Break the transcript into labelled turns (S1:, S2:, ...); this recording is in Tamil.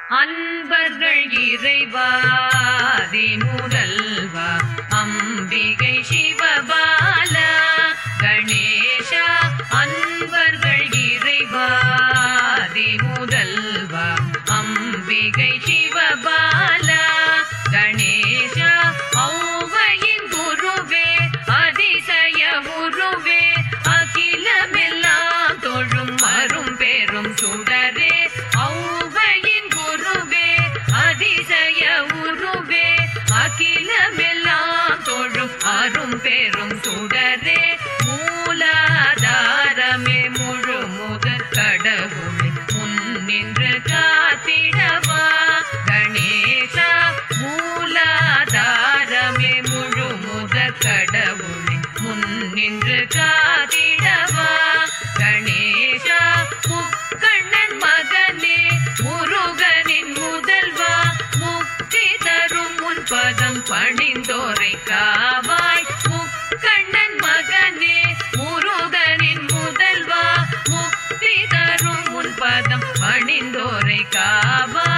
S1: அன்பர்கள் இறைவாதி முதல்வா அம்பிகை சிவபால கணேஷா அன்பர்கள் இறைவாதி முதல்வா அம்பிகை சிவபால கணேஷா ஔவையின் குருவே அதிசய உருவே அகிலமெல்லாம் தொழும் அரும் பெரும் சுடரே ஔவையின் குருவே அதிசய உருவே அகிலமெல்லாம் தொழும் அரும் பெரும் சுடரே மூலாதாரமே முழு முதற் கடவுளை முன்னின்று காத்திடவா கணேசா மூலாதாரமே முழு முதற் கடவுளை முன்னின்று காத்திடவா கணேசா முக்கண்ணன் மகனே முருகனின் முதல்வா முக்தி தரும் உன் பதம் பணிந்தோரை காவாய் முக்கண்ணன் மகனே முருகனின் முதல்வா முக்தி தரும் உன் பதம் பணிந்தோரை காவாய்